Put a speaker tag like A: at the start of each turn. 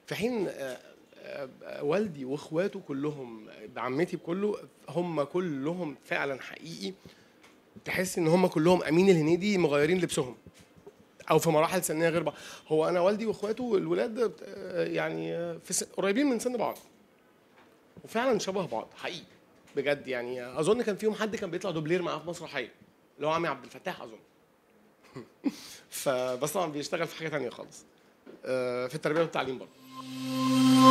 A: في حين آه، آه، والدي واخواته كلهم بعمتي بكله هم كلهم فعلا حقيقي تحس ان هم كلهم امين الهنيدي مغيرين لبسهم او في مراحل سنيه غير بعض هو انا والدي واخواته الولاد آه، يعني آه، في سن قريبين من سن بعض وفعلا شبه بعض حقيقي بجد يعني اظن كان فيهم حد كان بيطلع دوبلير معاه في مسرحيه اللي هو عمي عبد الفتاح اظن فبس طبعا بيشتغل في حاجه تانية خالص آه، في التربيه والتعليم برضه